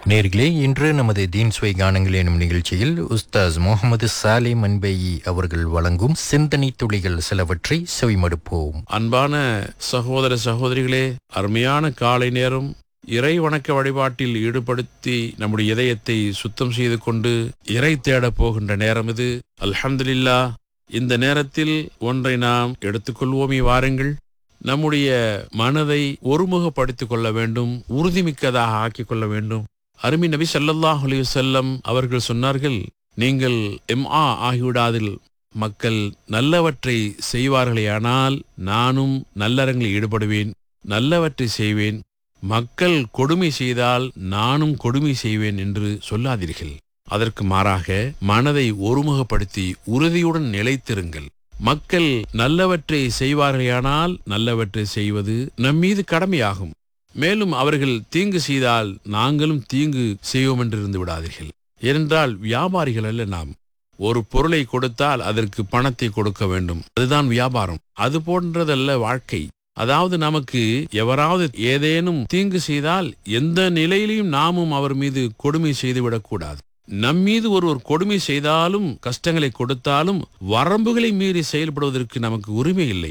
நேர்களே இன்று நமது தீன் சுவை கானங்கள் எனும் நிகழ்ச்சியில் உஸ்தாஸ் முகமது சாலே மன்பேயி அவர்கள் வழங்கும் சிந்தனை துளிகள் சிலவற்றை செவிமடுப்போம் அன்பான சகோதர சகோதரிகளே அருமையான காலை நேரம் இறை வணக்க வழிபாட்டில் ஈடுபடுத்தி நம்முடைய இதயத்தை சுத்தம் செய்து கொண்டு இறை தேடப் போகின்ற நேரம் இது அல்ஹம்துலில்லா இந்த நேரத்தில் ஒன்றை நாம் எடுத்துக்கொள்வோமே வாருங்கள் நம்முடைய மனதை ஒருமுகப்படுத்திக் கொள்ள வேண்டும் உறுதிமிக்கதாக ஆக்கிக் கொள்ள வேண்டும் அருமை நபி ஸல்லல்லாஹு அலைஹி வஸல்லம் அவர்கள் சொன்னார்கள் நீங்கள் எம்ஆ ஆகிவிடாதில் மக்கள் நல்லவற்றை செய்வார்களேயானால் நானும் நல்லறங்களில் ஈடுபடுவேன் நல்லவற்றை செய்வேன் மக்கள் கொடுமை செய்தால் நானும் கொடுமை செய்வேன் என்று சொல்லாதீர்கள் அதற்கு மாறாக மனதை ஒருமுகப்படுத்தி உறுதியுடன் நிலைத்திருங்கள் மக்கள் நல்லவற்றை செய்வார்களேயானால் நல்லவற்றை செய்வது நம்மீது கடமையாகும் மேலும் அவர்கள் தீங்கு செய்தால் நாங்களும் தீங்கு செய்வோம் என்று இருந்து விடாதீர்கள் ஏனென்றால் வியாபாரிகள் அல்ல நாம் ஒரு பொருளை கொடுத்தால் அதற்கு பணத்தை கொடுக்க வேண்டும் அதுதான் வியாபாரம் அது போன்றதல்ல வாழ்க்கை அதாவது நமக்கு எவராவது ஏதேனும் தீங்கு செய்தால் எந்த நிலையிலையும் நாமும் அவர் மீது கொடுமை செய்துவிடக்கூடாது நம்மீது ஒருவர் கொடுமை செய்தாலும் கஷ்டங்களை கொடுத்தாலும் வரம்புகளை மீறி செயல்படுவதற்கு நமக்கு உரிமை இல்லை